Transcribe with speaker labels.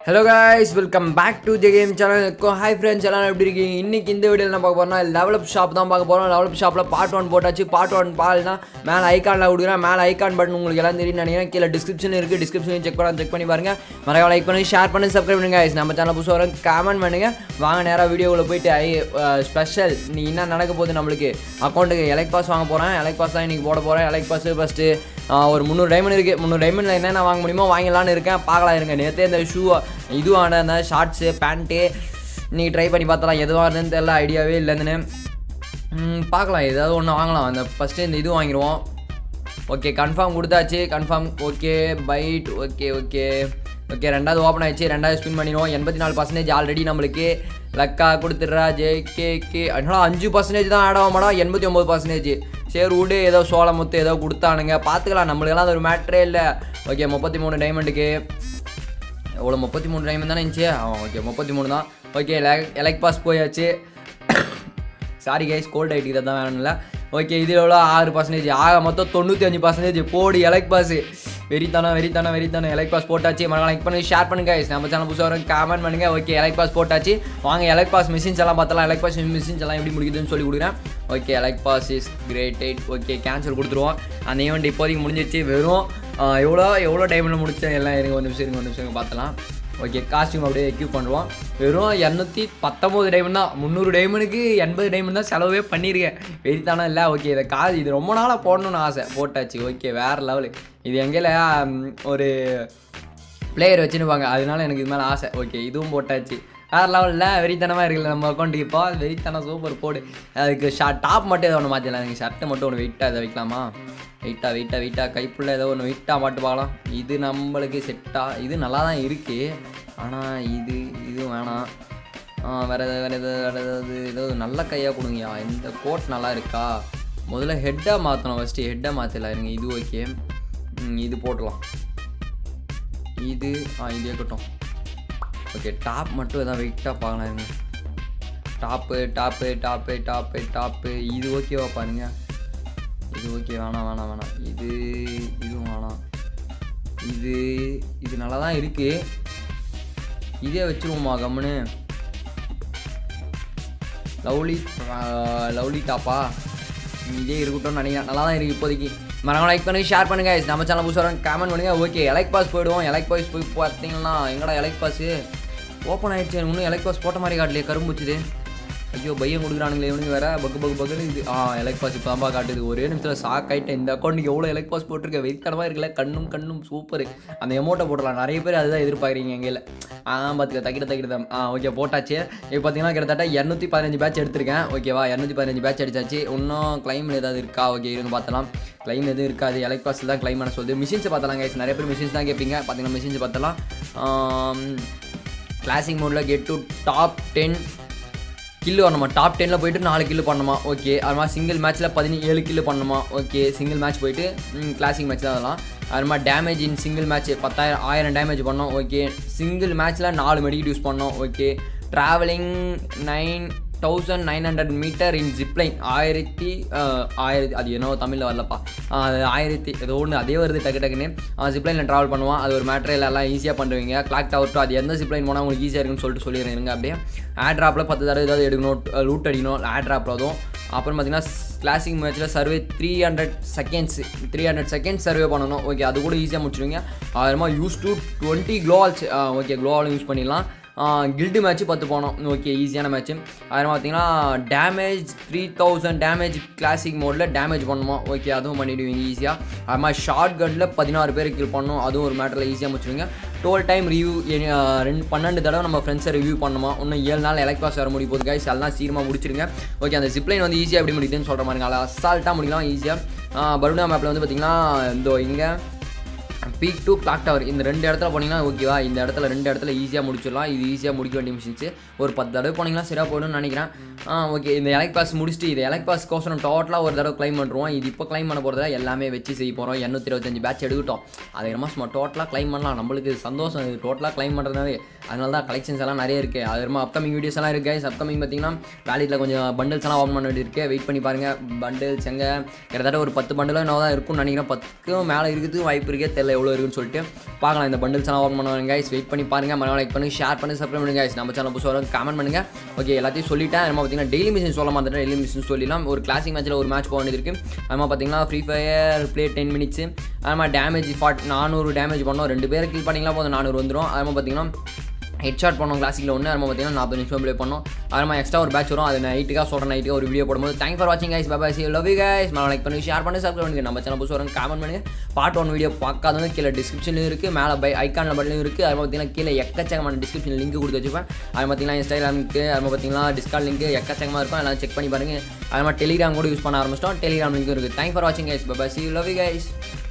Speaker 1: Hello guys welcome back to the game channel hi friends எல்லாம் எப்படி இருக்கீங்க இன்னைக்கு இந்த வீடியோவில் என்ன பார்க்க போறோம்னா லெவலப் ஷாப் தான் பார்க்க போகிறோம் லெவலப் ஷாப்பில் பார்ட் ஒன் போட்டாச்சு பார்ட் ஒன் பால்னா மேலே ஐக்கானில் கொடுக்குறேன் மேலே ஐக்கான் பட்டன் உங்களுக்கு எல்லாம் தெரியும் நினைக்கிறேன் கீழே டிஸ்கிரிப்ஷன் இருக்குது டிஸ்கிரிப்ஷன் செக் பண்ண செக் பண்ணி பாருங்க மறக்காம லைக் பண்ணி ஷேர் பண்ணி சப்ஸ்கிரைப் பண்ணுங்க guys. நம்ம சேனல் புதுசாக வரும் கமெண்ட் பண்ணுங்க வாங்க நேராக வீடியோவில் போயிட்டு ஐ ஸ்பெஷல் நீ என்ன நடக்க போகுது நம்மளுக்கு அக்கௌண்ட்டுக்கு எலக்ட் பாஸ் வாங்க போகிறேன் எலக்ட் பாஸ் தான் இன்றைக்கி போட போகிறேன் எலக்ட் பாஸ் ஃபஸ்ட்டு ஒரு முந்நூறு டைமண்ட் இருக்குது முந்நூறு டைமண்டில் என்னென்ன வாங்க முடியுமோ வாங்கலான்னு இருக்கேன் பார்க்கலாம் இருங்க நேற்றே இந்த ஷூ இதுவான அந்த ஷார்ட்ஸு பேண்ட்டு நீங்கள் ட்ரை பண்ணி பார்த்தலாம் எதுவாக இருந்ததுன்னு தெரியல ஐடியாவே இல்லைன்னு ம், பார்க்கலாம் ஏதாவது ஒன்று வாங்கலாம் அந்த ஃபஸ்ட்டு இந்த இது வாங்கிடுவோம் ஓகே கன்ஃபார்ம் கொடுத்தாச்சு கன்ஃபார்ம் ஓகே பைட் ஓகே ஓகே ஓகே ரெண்டாவது ஓப்பன் ஆயிடுச்சு ரெண்டாவது ஸ்பின் பண்ணிடுவோம் எண்பத்தி நாலு பர்சன்டேஜ் ஆல்ரெடி நம்மளுக்கு லக்கா கொடுத்துட்றா ஜே கே கே அதனால அஞ்சு பர்சன்டேஜ் தான் ஆட் ஆக மாட்டோம் எண்பத்தி ஒம்பது பர்சன்டேஜ் சரி விடு ஏதோ சோளமுத்து ஏதோ கொடுத்தானுங்க பார்த்துக்கலாம் நம்மளுக்கெல்லாம் அது ஒரு மேட்ரே இல்லை ஓகே முப்பத்தி மூணு டைமண்டுக்கு எவ்வளோ முப்பத்தி மூணு டைமண்ட் தானே இருந்துச்சு ஆ ஓகே முப்பத்தி மூணு தான் ஓகே எலக்ட் பாஸ் போயாச்சு சாரி கைஸ் கோல்ட் ஆகிட்டு தான் வேணும்ல ஓகே இதில் எவ்வளோ ஆறு பர்சன்டேஜ் ஆக மொத்தம் தொண்ணூற்றி அஞ்சு பர்சன்டேஜ் போடு எலக்ட் பாஸ் வெறித்தானம் வெறித்தானம் வெறித்தானம் எலக்ட் பாஸ் போட்டாச்சு மறக்காம லைக் பண்ணி ஷேர் பண்ணுங்க guys. நம்ம சேனல் புதுசாக வரும் கமெண்ட் பண்ணுங்க ஓகே எலக்ட் பாஸ் போட்டாச்சு வாங்க எலக்ட் பாஸ் மிஷின்ஸ் எல்லாம் பார்த்தலாம் எலக்ட் பாஸ் மிஷின்ஸ் எல்லாம் எப்படி முடிக்குதுன்னு சொல்லி கொடுக்குறேன் okay elite pass is great eight okay cancel கொடுத்துருவோம் அந்த ஈவெண்ட் இப்போதைக்கு முடிஞ்சிச்சு வெறும் ஆ, எவ்வளோ எவ்வளோ டைமில் முடிச்சேன் எல்லாம் இருங்க ஒரு நிமிஷம் இருங்க ஒரு நிமிஷம் இருங்க பார்த்தலாம் ஓகே காஸ்டியூம் அப்படியே எக்யூப் பண்ணுறோம் வெறும் இரநூத்தி பத்தொம்போது டைமண்ட் தான் முந்நூறு டைமண்டுக்கு எண்பது டைமண்ட் தான் செலவே பண்ணியிருக்கேன் வெறித்தானம் இல்லை ஓகே இதை கா இது ரொம்ப நாளாக போடணும்னு ஆசை போட்டாச்சு ஓகே வேறு லெவலு இது எங்கேல ஒரு பிளேயர் வச்சுருப்பாங்க அதனால எனக்கு இது மேலே ஆசை ஓகே இதுவும் போட்டாச்சு வேறு லெவலில் வெறித்தனமாக இருக்குல்ல நம்ம அக்கௌண்ட்டுக்கு இப்போ வெறித்தனம் சூப்பர் போடு அதுக்கு ஷார்ட் டாப் மட்டும் ஏதோ ஒன்று மாற்றிடலாம் எனக்கு ஷர்ட்டை மட்டும் ஒன்று வெயிட்டாக இதை வைக்கலாமா வெயிட்டாக வெயிட்டாக வெயிட்டாக கைப்புள்ள ஏதோ ஒன்று வெயிட்டாக மாட்டு பார்க்கலாம் இது நம்மளுக்கு செட்டாக இது நல்லா தான் இருக்குது ஆனால் இது இது வேணாம் ஆ, வேறு எதாவது வேறு எதாவது வேறு ஏதாவது ஏதாவது நல்ல கையாக கொடுங்கயா இந்த கோட் நல்லா இருக்கா முதல்ல ஹெட்டாக மாற்றணும் ஃபஸ்ட்டு ஹெட்டாக மாற்றலாம் இருங்க இது ஓகே இது போட்டலாம் இது ஆ இது இருக்கட்டும் ஓகே டாப் மட்டும் எதாவது வெயிட்டாக பார்க்கலாம் இருங்க top top top top top இது ஓகேவா பாருங்க இது ஓகே வேணாம் வேணாம் வேணாம் இது இதுவும் வேணாம் இது இது நல்லா தான் இருக்கு இதே வச்சிருவோமா கம்முன்னு லவ்லி லவ்லி டாப்பா இதே இருக்கட்டும் நினைக்கிறேன் நல்லா தான் இருக்குது இப்போதைக்கு மறக்காம லைக் பண்ணி ஷேர் பண்ணுங்க guys. நம்ம சேனல் புதுசாக கமெண்ட் பண்ணுங்க ஓகே எலக்ட் பாஸ் போயிடுவோம் எலக்ட் பாஸ் போய் பார்த்தீங்கன்னா எங்கடா எலக்ட் பாஸ் ஓப்பன் ஆயிடுச்சு எனக்கு இன்னும் எலக்ட் பாஸ் போட்ட மாதிரி காட்டலையே கரும்புச்சுது ஐயோ பையன் கொடுக்குறானுங்களே இவனுக்கு வேற பக்கு பக்கு பக்குன்னு இது ஆ எலக்ட் பாஸ் இப்போ தான்ப்பா காட்டுது ஒரே நிமிஷத்தில் ஷாக் ஆகிட்டேன் இந்த அக்கௌண்ட்டுக்கு எவ்வளோ எலக்ட் பாஸ் போட்டிருக்க வெறித்தனமாக இருக்குல்ல கண்ணும் கண்ணும் சூப்பர் அந்த எமௌண்ட்டை போடலாம் நிறைய பேர் அதுதான் எதிர்பார்க்குறீங்க எங்கேயில் ஆ பார்த்துக்க தக்கிட்ட தக்கிட்ட ஆ ஓகே போட்டாச்சு இப்போ பார்த்தீங்கன்னா கிட்டத்தட்ட இரநூத்தி பதினஞ்சு பேட்ச் எடுத்திருக்கேன் ஓகேவா இரநூத்தி பதினஞ்சு பேட்ச் அடிச்சாச்சு இன்னும் கிளைம் ஏதாவது இருக்கா ஓகே இருங்க பார்த்தலாம் கிளைம் எதுவும் இருக்காது எலக்ட் பாஸ் தான் கிளைம் பண்ண சொல்லுது மிஷின்ஸ் பார்த்தலாம் guys நிறைய பேர் மிஷின்ஸ் தான் கேட்பீங்க பார்த்தீங்கன்னா மிஷின்ஸ் பார்த்தலாம் கிளாசிக் மோடில் get to top ten kill வரணுமா டாப் டென்னில் போயிட்டு நாலு கில்லு பண்ணணுமா ஓகே அது மாதிரி சிங்கிள் மேட்ச்சில் பதினேழு ஏழு கில்லு பண்ணணுமா ஓகே சிங்கிள் மேட்ச் போயிட்டு கிளாசிக் மேட்ச் தான் அதெல்லாம் அது மாதிரி டேமேஜ் இன் சிங்கிள் மேட்ச் பத்தாயிரம் ஆயிரம் டேமேஜ் பண்ணோம் ஓகே சிங்கிள் மேட்ச்சில் நாலு மெடிக்கெட் யூஸ் பண்ணோம் okay travelling nine thousand nine hundred metre in zipline ஆயிரத்தி அஹ், ஆயிரத்தி அது என்னவோ தமிழில் வரலப்பா ஆஹ், அது ஆயிரத்தி ஏதோ ஒன்று அதே வருது டக்கு டக்குன்னு ஜிப்லைனில் ட்ராவல் பண்ணுவான் அது ஒரு மேட்ரில் எல்லாம் ஈஸியாக பண்ணுவீங்க கிளாக் டவர் டு அது எந்த ஜிப்லைன் போனால் உங்களுக்கு ஈஸியாக இருக்குன்னு சொல்லிட்டு சொல்லிடுறேன் இருங்க அப்படியே ஆட் ட்ராப்பில் பத்து தடவை ஏதாவது எடுக்கணும் லூட் அடிக்கணும் ஆட் ட்ராப்பில் அதுவும் அப்புறம் பார்த்தீங்கன்னா கிளாசிக் மேட்ச்சில் survive three hundred seconds three hundred seconds survive பண்ணணும் ஓகே அது கூட ஈஸியாக முடிச்சிடுவீங்க அதுமா use to twenty gloo walls okay க்ளோவாலும் யூஸ் பண்ணிடலாம் கில்டு மேட்ச்சு பத்து போனோம் ஓகே ஈஸியான மேட்ச்சு அது பார்த்தீங்கன்னா damage three thousand damage classic மோடில் டேமேஜ் பண்ணுமா ஓகே அதுவும் பண்ணிவிடுவீங்க ஈஸியாக அது மாதிரி ஷார்ட் கனில் பதினாறு பேர் கில் பண்ணணும் அதுவும் ஒரு மேட்டரில் ஈஸியாக முடிச்சுடுங்க டோல் டைம் ரிவ்யூ ரெண்டு பன்னெண்டு தடவை நம்ம ஃப்ரெண்ட்ஸை ரிவ்யூ பண்ணணுமா இன்னும் ஏழு நாள் எலக்ட் பாஸ் வர முடியும் போது கைஸ் எல்லாம் சீக்கிரமாக முடிச்சிருங்க ஓகே அந்த ஜிப்லைன் வந்து ஈஸியாக எப்படி முடியுதுன்னு சொல்கிற மாதிரி அசால்ட்டாக முடிக்கலாம் ஈஸியாக பருடா மேப்பில் வந்து பார்த்தீங்கன்னா இந்த இங்கே பீக் டு கிளாக் டவர் இந்த ரெண்டு இடத்துல போனீங்கன்னா ஓகேவா இந்த இடத்துல ரெண்டு இடத்துல ஈஸியாக முடிச்சிடலாம் இது ஈஸியாக முடிக்க வேண்டிய மிஷின்ஸ் ஒரு பத்து தடவை போனீங்கன்னா சரியாக போயிடும்னு நினைக்கிறேன் ஆ ஓகே இந்த எலக்ட் பாஸ் முடிச்சுட்டு இது எலக்ட் பாஸ் கோசரம் டோட்டலாக ஒரு தடவை க்ளைம் பண்ணுறோம் இது இப்போ க்ளைம் பண்ண போகிறதா எல்லாமே வச்சு செய்ய போகிறோம் எண்ணூற்றி இருபத்தஞ்சு பேட்ச் எடுக்கட்டும் அது என்னமா சும்மா டோட்டலாக க்ளைம் பண்ணலாம் நம்மளுக்கு சந்தோஷம் இது டோட்டலாக க்ளைம் பண்ணுறதுனாலே அதனால தான் கலெக்ஷன்ஸ் எல்லாம் நிறைய இருக்குது அது ரொம்ப அப்கமிங் வீடியோஸ் எல்லாம் இருக்குது கைஸ் அப்கமிங் பார்த்தீங்கன்னா வேலிட்டில் கொஞ்சம் பண்டில்ஸ் எல்லாம் ஓப்பன் பண்ண வேண்டியிருக்கு வெயிட் பண்ணி பாருங்கள் பண்டில்ஸ் எங்கே கிட்டத்தட்ட ஒரு பத்து பண்டிலும் என்ன தான் இருக்கும்னு நினைக்கிறேன் பத்துக்கும் மேலே இருக்குது வாய்ப்பு இருக்கே தெரியல எவ்வளோ இருக்குன்னு சொல்லிட்டு பார்க்கலாம் இந்த பண்டில்ஸ் எல்லாம் ஓப்பன் பண்ணுவாங்க கைஸ் வெயிட் பண்ணி பாருங்கள் மறக்காம லைக் பண்ணி ஷேர் பண்ணி சப்ஸ்கிரைப் பண்ணுங்க கைஸ் நம்ம சேனல் புதுசாக வரும் கமெண்ட் பண்ணுங்கள் ஓகே எல்லாத்தையும் சொல்லிட்டேன் நம்ம பார்த்தீங்கன்னா டெய்லி மிஷின் சொல்ல மாட்டேன் டெய்லி மிஷின் சொல்லிடலாம் ஒரு கிளாசிக் மேட்ச்சில் ஒரு மேட்ச் போக வேண்டியது இருக்குது அதுமாதிரி பார்த்தீங்கன்னா free fire play ten minutes அதுமாதிரி டேமேஜ் ஃபார்ட் நானூறு டேமேஜ் பண்ணோம் ரெண்டு பேரை கில் பண்ணிங்களா போதும் நானூறு வந்துடும் அதுமாதிரி பார்த்தீங்கன்னா ஹெட் ஷாட் பண்ணோம் கிளாசிக்கில் ஒன்று நம்ம பார்த்தீங்கன்னா நாற்பது நிமிஷம் ப்ளே பண்ணோம் அது மாதிரி எக்ஸ்ட்ரா ஒரு பேட்ச் வரும் அது நைட்டுக்காக சொல்கிற நைட்டுக்காக ஒரு வீடியோ போடும்போது தேங்க் ஃபார் வாட்சிங் guys bye see love you guys மேலே லைக் பண்ணி ஷேர் பண்ணி சப்ஸ்கிரைப் பண்ணுங்க நம்ம சேனல் புதுசு வரும் கமெண்ட் பண்ணுங்க பார்ட் ஒன் வீடியோ பார்க்காதவங்க கீழே டிஸ்கிரிப்ஷன்லையும் இருக்குது மேலே பை ஐக்கானில் பட்டனும் இருக்குது அது மாதிரி பார்த்தீங்கன்னா கீழே எக்கச்சக்கமான டிஸ்கிரிப்ஷன் லிங்க் கொடுத்து வச்சுப்பேன் அது பார்த்தீங்கன்னா இன்ஸ்டாகிராம் லிங்க் அது மாதிரி பார்த்தீங்கன்னா டிஸ்கால் லிங்க் எக்கச்சக்கமாக இருக்கும் எல்லாம் செக் பண்ணி பாருங்க அது மாதிரி டெலிகிராம் கூட யூஸ் பண்ண ஆரம்பிச்சிட்டோம் டெலிகிராம் லிங்க் இருக்குது தேங்க் ஃபார் வாட்சிங் guys bye see love you guys